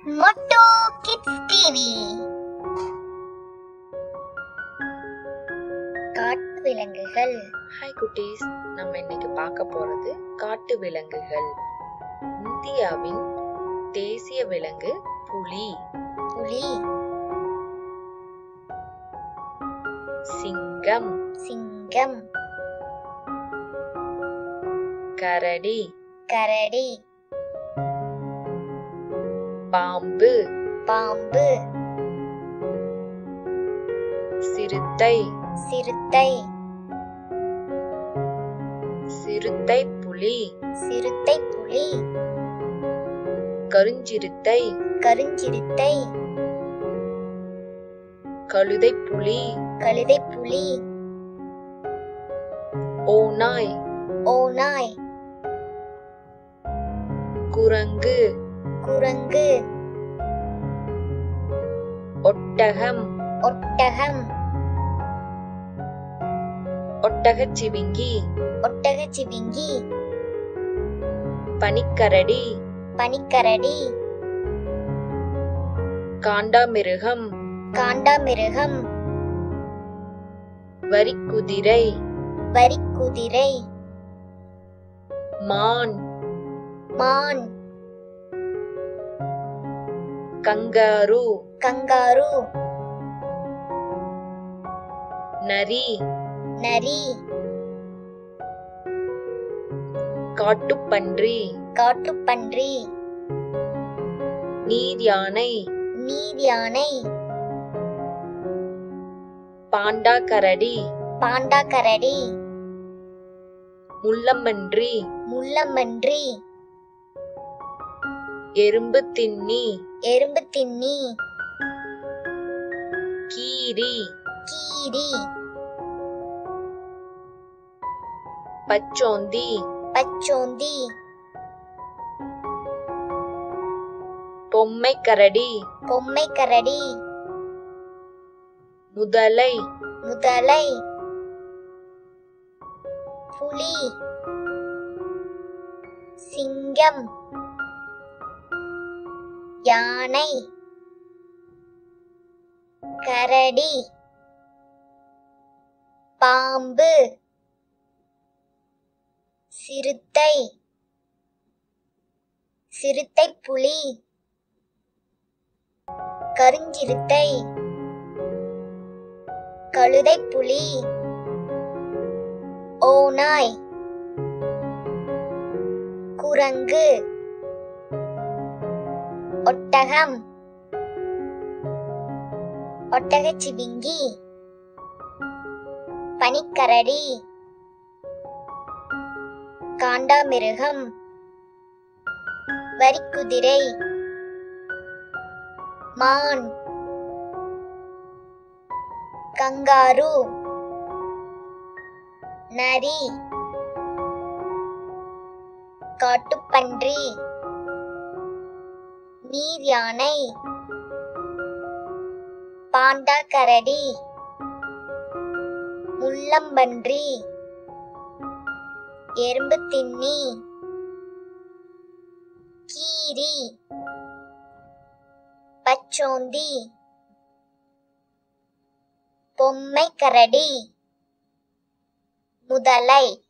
மொட்டோ kids TV காட்டு விலங்குகள் hi குட்டீஸ் நம்ம இன்னைக்கு பார்க்க போறது காட்டு விலங்குகள் இந்தியாவின் தேசிய விலங்கு புலி புலி சிங்கம் சிங்கம் கரடி கரடி பாம்பு பாம்பு சிறுத்தை சிறுத்தை சிறுத்தை புலி சிறுத்தை புலி கருஞ்சிறுத்தை கருஞ்சிறுத்தை கழுதை புலி கழுதை புலி ஓநாய் ஓநாய் குரங்கு குரங்கு ஒட்டகம் ஒட்டகம் ஒட்டகச்சிவிங்கி ஒட்டகச்சிவிங்கி பனிக்கரடி பனிக்கரடி காண்டாமிருகம் காண்டாமிருகம் வரிக்குதிரை வரிக்குதிரை மான் மான் கங்காரு கங்காரு நரி நரி காட்டுப்பன்றி காட்டுப்பன்றி நீர் யானை நீர் யானை பாண்டா கரடி பாண்டா கரடி முள்ளம்பன்றி முள்ளம்பன்றி எறும்பு தின்னி எறும்பு தின்னி கீரி கீரி பச்சோந்தி பச்சோந்தி பொம்மை கரடி பொம்மை கரடி முதலை முதலை புலி சிங்கம் யானை கரடி பாம்பு சிறுத்தை சிறுத்தை புலி கருஞ்சிறுத்தை கழுதை புலி ஓநாய் குரங்கு ஒட்டகம் ஒட்டகச்சிவிங்கி பனிக்கரடி காண்டாமிருகம் வரிக்குதிரை மான் கங்காரு நரி காட்டுப்பன்றி நீர் யானை பாண்டா கரடி முள்ளம்பன்றி எறும்பு தின்னி கீரி பச்சோந்தி பொம்மை கரடி முதலை